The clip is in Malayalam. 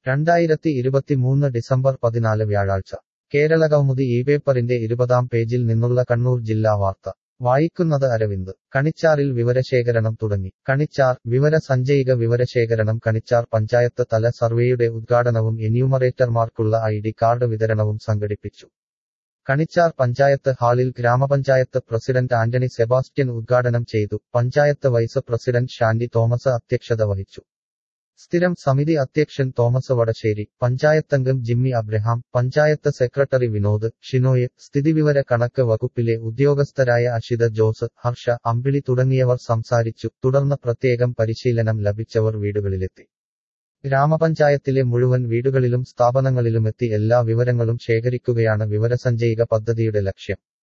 രണ്ടായിരത്തി ഇരുപത്തിമൂന്ന് ഡിസംബർ പതിനാല് വ്യാഴാഴ്ച കേരളകൗമുദി ഈ പേപ്പറിന്റെ ഇരുപതാം പേജിൽ നിന്നുള്ള കണ്ണൂർ ജില്ലാ വാർത്ത വായിക്കുന്നത് അരവിന്ദ് കണിച്ചാറിൽ വിവരശേഖരണം തുടങ്ങി കണിച്ചാർ വിവര സഞ്ചയിക വിവരശേഖരണം കണിച്ചാർ പഞ്ചായത്ത് തല സർവേയുടെ ഉദ്ഘാടനവും എന്യൂമറേറ്റർമാർക്കുള്ള ഐ ഡി കാർഡ് വിതരണവും സംഘടിപ്പിച്ചു കണിച്ചാർ പഞ്ചായത്ത് ഹാളിൽ ഗ്രാമപഞ്ചായത്ത് പ്രസിഡന്റ് ആന്റണി സെബാസ്റ്റ്യൻ ഉദ്ഘാടനം ചെയ്തു പഞ്ചായത്ത് വൈസ് പ്രസിഡന്റ് ഷാൻഡി തോമസ് അധ്യക്ഷത വഹിച്ചു സ്ഥിരം സമിതി അധ്യക്ഷൻ തോമസ് വടശ്ശേരി പഞ്ചായത്തംഗം ജിമ്മി അബ്രഹാം പഞ്ചായത്ത് സെക്രട്ടറി വിനോദ് ഷിനോയ് സ്ഥിതിവിവര കണക്ക് വകുപ്പിലെ ഉദ്യോഗസ്ഥരായ അഷിത ജോസ് ഹർഷ അമ്പിളി തുടങ്ങിയവർ സംസാരിച്ചു തുടർന്ന് പ്രത്യേകം പരിശീലനം ലഭിച്ചവർ വീടുകളിലെത്തി ഗ്രാമപഞ്ചായത്തിലെ മുഴുവൻ വീടുകളിലും സ്ഥാപനങ്ങളിലുമെത്തി എല്ലാ വിവരങ്ങളും ശേഖരിക്കുകയാണ് വിവരസഞ്ചയിക പദ്ധതിയുടെ ലക്ഷ്യം